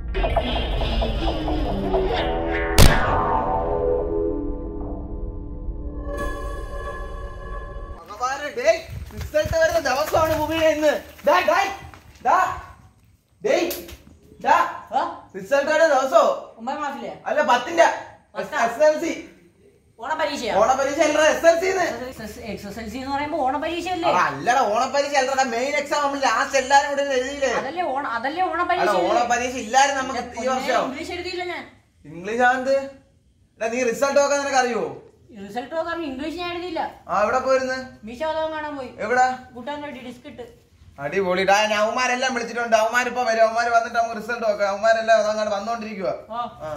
ഭഗവാനെ, ഡേയ്, റിസൾട്ട് വരുന്ന ദിവസമാണ് ഭൂമിയിലെ ഇന്ന് ഡാ, ഡായ്, ഡാ, ഡേയ്, ഡാ, റിസൾട്ട് വരുന്ന ദിവസോ ഒമ്പതാം ക്ലാസ്സിലെ അല്ല പത്തിന്റെ പത്താ? എസ് എൽ സി ഓണപരീക്ഷയാ ഓണപരീക്ഷ അല്ലടാ S L C S S L C എന്ന് പറയുമ്പോ ഓണപരീക്ഷയല്ലേ അല്ലടാ ഓണപരീക്ഷ അല്ലടാ മെയിൻ എക്സാം നമ്മൾ ലാസ്റ്റ് എല്ലാരും കൂടെ എഴുതിയില്ലേ അതല്ലേ ഓണ അതല്ലേ അല്ല ഓണപരീക്ഷ ഓണപരീക്ഷ ഇല്ലായിരുന്നു നമുക്ക് ഈ വർഷം ഇംഗ്ലീഷ് എഴുതിയില്ല ഞാൻ ഇംഗ്ലീഷ് ആണെന്ത് എടാ, നീ റിസൾട്ട് നോക്കാൻ നിനക്ക് അറിയോ റിസൾട്ട് നോക്കാൻ ഇംഗ്ലീഷ് ഞാൻ എഴുതിയില്ല ആ എവിടെ പോയിരുന്നു മീശോദം കാണാൻ പോയി എവിടാ കൂട്ടാൻ വേണ്ടി ഡിസ്കിട്ട് അടിപൊളി ഡാ ഞാൻ അവന്മാരെല്ലാം വിളിച്ചിട്ടുണ്ട് അവന്മാരിപ്പോ വരും അവന്മാര് വന്നിട്ട് നമുക്ക് റിസൾട്ട് നോക്കാം അവന്മാരെല്ലാം അങ്ങോട്ട് വന്നോണ്ടിരിക്കുക ഓ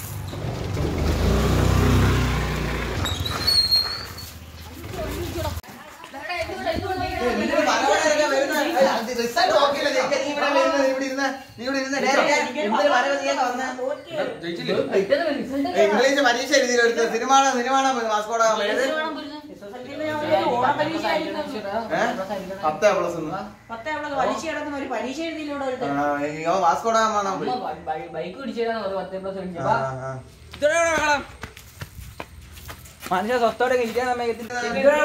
റിസൾട്ട് നോക്കിയില്ല ജയിക്കാൻ നീ ഇവിടെ വരുന്നത്, നീ ഇവിടെ ഇരുന്ന്, നീ ഇവിടെ ഇരുന്ന്. ഡേ, ഡേ, എന്തൊരു വരവ് നീയൊക്കെ വന്നേ? ഇംഗ്ലീഷ് പരീക്ഷ എഴുതി എടുത്ത് സിനിമ സിനിമ പാസ്പോർട്ട് ഓണപരീക്ഷ പത്ത് പ്ലസ് പത്തേ അവിടെ പരീക്ഷ കിടക്കുന്ന ഒരു പരീക്ഷ എഴുതിയില്ല ഇവിടെ ഒരുത്തൻ. വാസ്കോട ഗാമ ബൈക്ക് പിടിച്ചാൽ പത്ത് പ്ലസ് മനുഷ്യ സ്വത്തോടെ ഇരിക്കാൻ സമയത്തിൽ നീ എവിടെ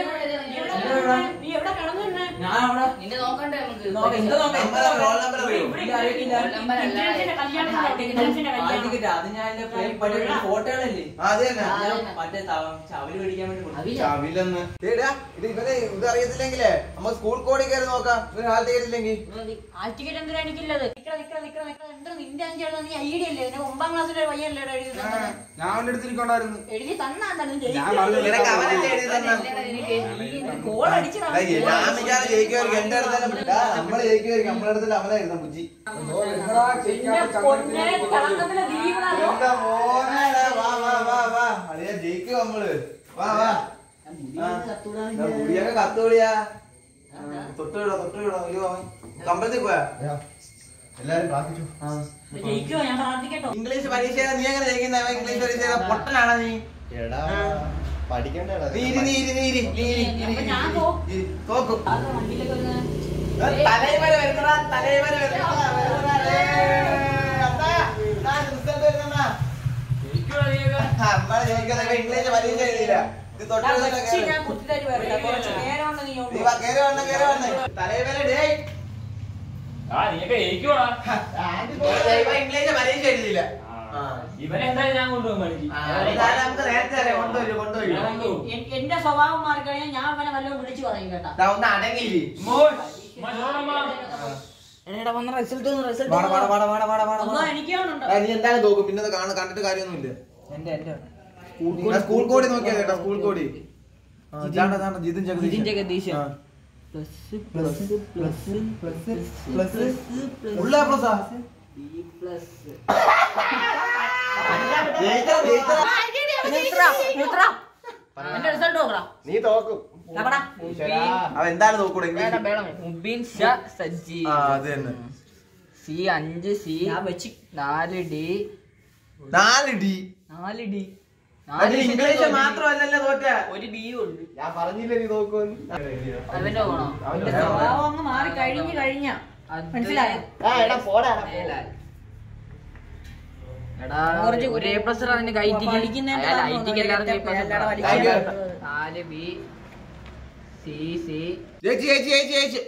കിടന്നു തന്നെ? നിന്നെ നോക്കണ്ടേ നമുക്ക് റോൾ നമ്പർ അറിയോ ഇന്ദ്രൻസിന്റെ കല്യാണത്തിന് അവിടെ, ഇന്ദ്രൻസിന്റെ കല്യാണം. ഫോട്ടോകളല്ലേ ആ, അത് തന്നെ മറ്റേ ചവല് പിടിക്കാൻ വേണ്ടി കൊടുത്തു. ചവിലെന്ന് ഏടാ ഇത് ഇവരെ ഇത് അറിയത്തില്ലെങ്കിലേ നമുക്ക് സ്കൂൾ കോഡിൽ കയറി നോക്കാം ഇവര് ഹാൾ ടിക്കറ്റ് ഇല്ലെങ്കിൽ ആ ടിക്കറ്റ് എന്തിനാ എനിക്കില്ലത് നിക്കട നിക്കട നിക്കട നിക്കട എന്താ നിന്റെ അഞ്ചാണ് നീ ഐഡിയ അല്ലേ നിനക്ക് ഒമ്പതാം ക്ലാസ്സിലെ പയ്യല്ലേ എഴുതി തന്നത് ഞാൻ അവന്റെ അടുത്തിരിക്കണ്ടായിരുന്നു എഴുതി തന്നാ എന്താണ് നിനക്ക് അവനല്ലേ എഴുതി തന്നെ ഗോൾ അടിച്ചതാ ഞാൻ മിക്കാതെ ജയിക്കുമായിരിക്കും എന്റെ അടുത്തല്ല നമ്മള് ജയിക്കുമായിരിക്കും നമ്മളെ അടുത്തല്ല അവനെ എഴുതാം ബുജി എന്റെ പൊന്നെ കളങ്കത്തിലെ ദീപനാഥോ എന്റെ മോനെടാ, വാ വാ വാ വാ അളിയാ ജയിക്കും നമ്മള് വാ വാ ആ. ദാ മുടിയൊക്കെ കത്തുകളിയാ തൊട്ടുവിടോ തൊട്ടുവിടോ അയ്യോ അവൻ കമ്പലത്തിൽ പോയാ എല്ലാരും പ്രാർത്ഥിച്ചു ജയിക്കുമോ ഞാൻ പ്രാർത്ഥിക്കട്ടോ ഇംഗ്ലീഷ് പരീക്ഷ നീ എങ്ങനെ ജയിക്കുന്ന ഇംഗ്ലീഷ് പരീക്ഷ പൊട്ടനാണോ നീ എടാ പഠിക്കണ്ടേടാ നീ ഇരി നീ ഇരി നീ ഇരി നീ ഇരി ഇരി, അപ്പൊ ഇരി, ഞാൻ ഇരി, തോക്കും. ഇരി. തോക്കും ആരുടെ വണ്ടിയിലൊക്കെ വരുന്നത്? തലൈവര വരുന്നടാ തലൈവര വരുന്നടാ വരുന്നടാ. ഏയ്, അതാ, ഇതാ result വരുന്നെടാ. നമ്മള് ജയിക്കുന്നത് ഇംഗ്ലീഷ് പരീക്ഷ എഴുതിയില്ല ഇത് ഞാൻ തൊട്ടുവിടുന്ന വെച്ച് ഞാൻ കുത്തിത്തരി വരില്ല കുറച്ച് നേരം കൊണ്ട് നീ നീ കൊണ്ട് വാ, കേറി വന്ന് കേറി വന്ന് തലൈവര ഡേയ് ആ നീയൊക്കെ ജയിക്കുവാടാ ഇവ ഇംഗ്ലീഷ് പരീക്ഷ എഴുതിയില്ല ആ. ഇവനെന്തായാലും ഞാൻ കൊണ്ടുപോകും പണിക്ക് ആ, ഇതായാലും നമുക്ക് നേരത്തെ അറിയാം കൊണ്ടുവരും കൊണ്ടുവരും ഞാൻ കൊണ്ടുപോകും. എൻ- എന്റെ സ്വഭാവം മാറിക്കഴിഞ്ഞാൽ ഞാൻ അവനെ വല്ലതും വിളിച്ചു പറയും കേട്ടാ ദാ ഒന്ന് അടങ്ങിയില്ലേ മോൻ, മോൻ ചോറമ്മ. എടാ വന്ന റിസൾട്ട് റിസൾട്ട് വാടാ, വാടാ, വാടാ, വാടാ, വാടാ, വാടാ, വാടാ. എനിക്കാണുണ്ട് ആ, നീ എന്തായാലും തോക്കും പിന്നെ ഇത് കാണ- കണ്ടിട്ട് കാര്യമൊന്നുമില്ല എന്റെ എന്റെ ആ, സ്കൂൾ കോടി നോക്കിയാ കേട്ടോ സ്കൂൾ കോടി ആ, ഇതാണ്ടാ, ഇതാണ്ടാ, ജിതിൻ ജഗദീശൻ. ജിതിൻ ജഗദീശൻ. ആ. Plus plus plus plus plus ഉള്ള പ്ലസാ ജയിച്ചോ, ജയിച്ചോ. എന്റെ റിസൾട്ട് നോക്കടാ നീ തോക്കും നോക്കടാ അവൻ എന്താണ് നോക്കൂടെ ഇംഗ്ലീഷ്? മുബീൻ ഷാ സജ്ജി ആ അത് തന്നെ സി അഞ്ച് സി ഞാൻ വെച്ച് നാല് ഡി നാല് ഡി നാല് ഡി അത് ഇംഗ്ലീഷ് മാത്രമല്ലല്ലോ തോറ്റ ഒരു ബി ഉണ്ട് ഞാൻ പറഞ്ഞില്ലേ നീ തോക്കുമെന്ന് അവന്റെ പോണോ അവന്റെ സ്വഭാവം അങ്ങ് മാറി കഴിഞ്ഞു കഴിഞ്ഞ മനസ്സിലായോ ആ എടാ പോടാ എടാ കുറച്ച് ഒരു എ പ്ലസ് അതിന് പഠിക്കുന്നതിന്റെ ആണെന്ന് ഐറ്റിക്ക് എല്ലാവർക്കും എ പ്ലസ് എല്ലാവരുടെ വലിയ വലിയ നാല് ബി സി സി ജയിച്ച് ജയിച്ച് ജയിച്ച് ജയിച്ച്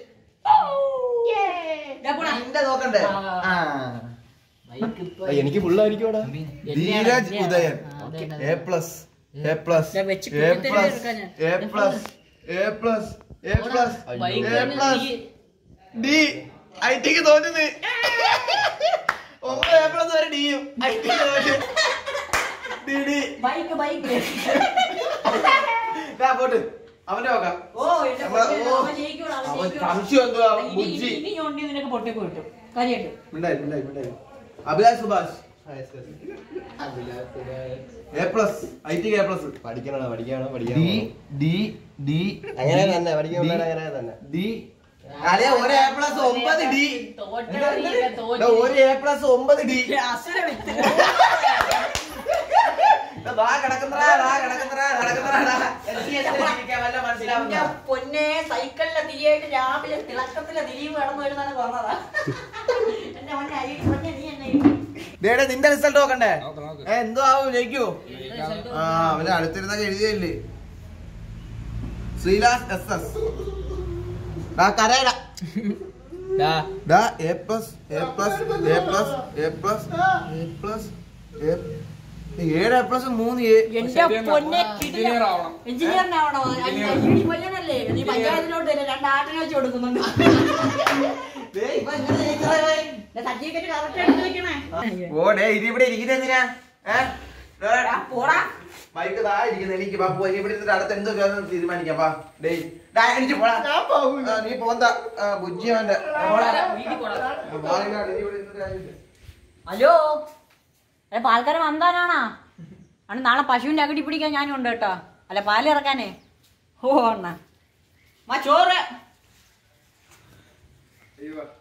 ദാ പോടാ. നിന്റെ നോക്കണ്ടേ ആ എനിക്ക് ഫുള്ളായിരിക്കുവാടാ Dheeraj Udayan A plus A plus ഞാൻ വെച്ച് എ കുത്തിത്തരി പ്ലസ് എടുക്കാൻ ഞാൻ. A plus A plus A plus A plus D I ടിക്ക് തോറ്റുന്നു ഒമ്പത് എ പ്ലസ് ഒരു ഡിയും ഐ ടിക്ക് തോറ്റു ഡി ഡി ബൈക്ക് ബൈക്ക് ദാ പോട്ട് അവന്റെ നോക്കാം ഓ എന്റെ നമ്മളെ- പൊന്നേ, ഓ. അവൻ ജയിക്കൂടാ, അവൻ അവൻ ജയിക്കൂടാ. സംശയം എന്തുവാ ഇനി- ബുദ്ധി ഇനി- ഇനി ഞോണ്ടി നിനക്ക് പൊട്ടിക്ക് കിട്ടും കാര്യമായിട്ട് മിണ്ടായി മിണ്ടായി മിണ്ടായി Abhilash Subhash A plus I ടിക്ക് എ പ്ലസ് പഠിക്കണോ പഠിക്കണോ ഡി പഠിക്കണോ ഡി ഡി അങ്ങനെ തന്നെ പഠിക്കാൻ പിള്ളേർ അങ്ങനെ തന്നെ ഡി അളിയ ഒരു എ പ്ലസ് ഒമ്പത് ഡി ഒരു എ പ്ലസ് ഒമ്പത് ഡി ദാ കിടക്കുന്നറാ ദാ കിടക്കുന്നറാ കിടക്കുന്നറാ എനിക്ക് എത്ര ജീവിക്കാൻ വല്ല എന്റെ മനസ്സിലാവുന്ന പൊന്നെ സൈക്കിളിലെ തിരിയായിട്ട് രാവിലെ തിളക്കത്തിലെ തിരിവ് കടന്നു വരുന്നതാണ് പറഞ്ഞതാ എന്റെ പൊന്നെ അയ്യ പൊന്നെ നീ എന്നെ ദേടെ നിന്റെ റിസൾട്ട് നോക്കണ്ടേ ഏ എന്തോ ആവും ജയിക്കൂ ആ അവന് അടുത്തിരുന്നൊക്കെ എഴുതിയല്ലേ ശ്രീലാസ് എസ് എസ് കരയട ദാ A plus A plus A plus A plus A plus ഏഴ് എ പ്ലസ് മൂന്ന് എ എന്റെ പൊന്നെ എഞ്ചിനീയറിനാവണോ ഇംഗ്ലീഷ് പയ്യനല്ലേ നീ പഞ്ചായത്തിലോട്ട് രണ്ട് ആട്ടിനെ വെച്ച് കൊടുക്കുന്നുണ്ട് സർട്ടിഫിക്കറ്റ് കറക്റ്റ് എടുത്ത് വെക്കണേ ഓ ഡേ ഇത് ഇവിടെ ഇരിക്കുന്ന എന്തിനാ ഏ? ദേ, ആ, പോടാ മൈക്ക് താഴെ ഇരിക്കുന്ന എനിക്ക് ബാ പോ ഇനി ഇവിടെ ഇരുന്നിട്ട് അടുത്ത് എന്തോ ചെയ്യാന്ന് തീരുമാനിക്കാം പാ ഡേ ഡാ എനിക്ക് പോടാ ആ, നീ പോന്ത ബുജ്ജിയവന്റെ ഹലോ അല്ല പാൽക്കാരൻ വന്നാനാണാ ആണ് നാളെ പശുവിന്റെ അകടി പിടിക്കാൻ ഞാനും ഉണ്ട് കേട്ടോ അല്ല പാല് ഇറക്കാനേ ഓ അണ്ണ മാ ചോറ് ദൈവം